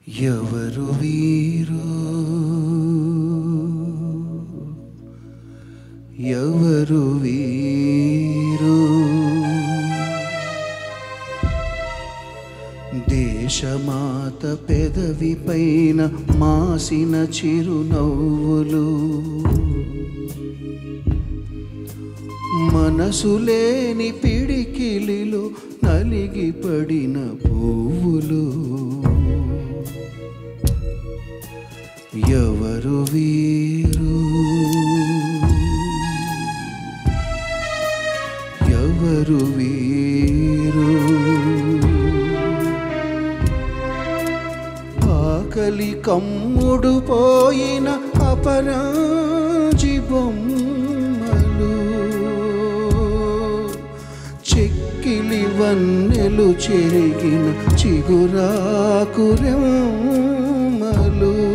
ఎవరు వీరు ఎవరు వీరు దేశమాత పెదవి పైన మాసిన చిరునవ్వులు మనసు లేని పిడికిలిలో నలిగి పడిన పువ్వులు ఎవరు వీరు ఎవరు వీరు ఆకలి కమ్ముడు పోయిన అపరాజి బొమ్మలు చెక్కిలి వన్నెలు చెరిగిన చిగురాకు రెమ్మలు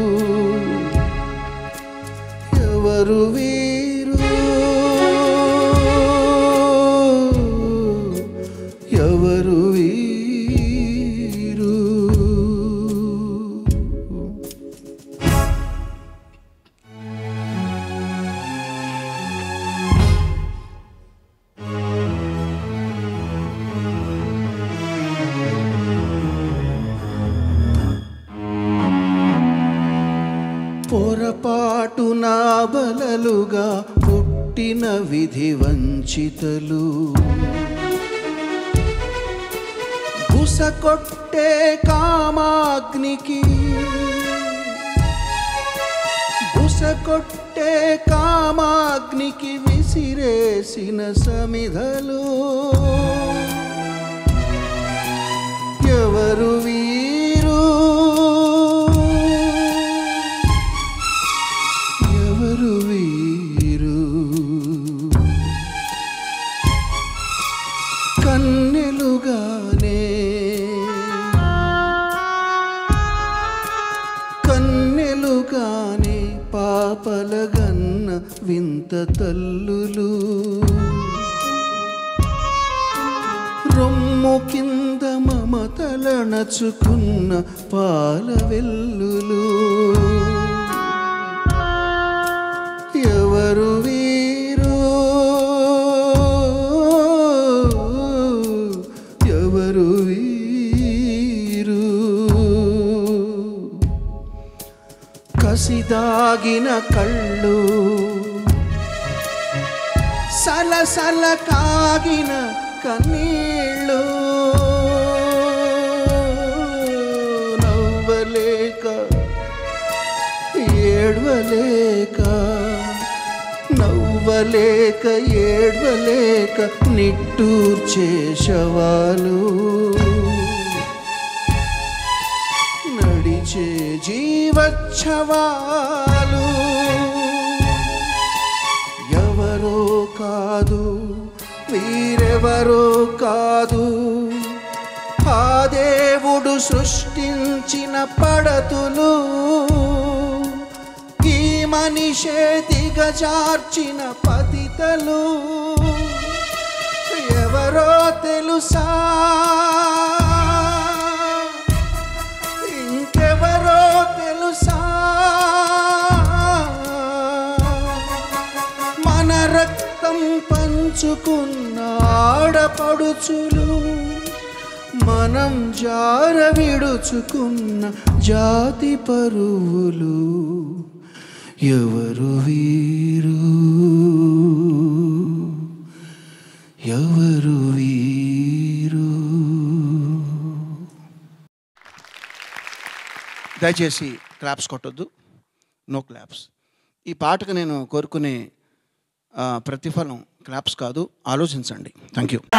ఎవరు వీరు ఎవరు వీరు పొరపాటు నా బలలుగా పుట్టిన విధి వంచితలు బుస కొట్టే కామాగ్నికి బుస కొట్టే కామాగ్నికి విసిరేసిన సమిధలు ఎవరు వీరు ఎవరు వీరు కన్నెలుగానే కన్నెలుగానే పాపలగన్న వింత తల్లులు రొమ్ము కింద మమతలణచుకున్న పాల వెల్లులు ఎవరు వీరు ఎవరు వీరు కసిదాగిన కళ్ళు సలసల కాగిన కన్నీళ్ళు నవ్వలేక ఏడ్వలేక నవ్వలేక ఏడ్వలేక నిట్టూర్చే శవాలు నడిచే జీవచ్ఛవాలు ఎవరో కాదు వీరెవరో కాదు ఆ దేవుడు సృష్టించిన పడతులు ఈ మనిషే దిగజార్చిన పతితలు ఎవరో తెలుసా ఇంకెవరో తెలుసా మన రక్తం పంచుకున్న ఆడపడుచులు మనం జార విడుచుకున్న జాతి పరువులు ఎవరు వీరు ఎవరు వీరు దయచేసి క్లాప్స్ కొట్టొద్దు నో క్లాప్స్ ఈ పాటకు నేను కోరుకునే ఆ, ప్రతిఫలం క్లాప్స్ కాదు ఆలోచించండి థ్యాంక్ యూ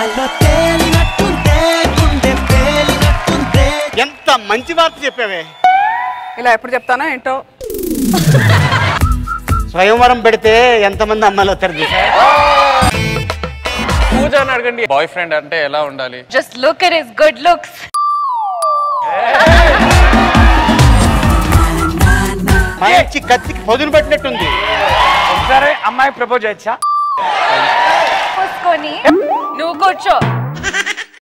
ఎంత మంచి వార్త చెప్పావే ఇలా ఎప్పుడు చెప్తానో ఏంటో స్వయంవరం పెడితే ఎంతమంది అమ్మాయిలు వస్తారు చూసా పూజ అని అడగండి బాయ్ ఫ్రెండ్ అంటే ఎలా ఉండాలి Just look at his good looks. మంచి కత్తికి పొదును పెట్టినట్టుంది ఒకసారి అమ్మాయి ప్రపోజ్ చేయొచ్చా మూసుకొని నువ్వు కూర్చో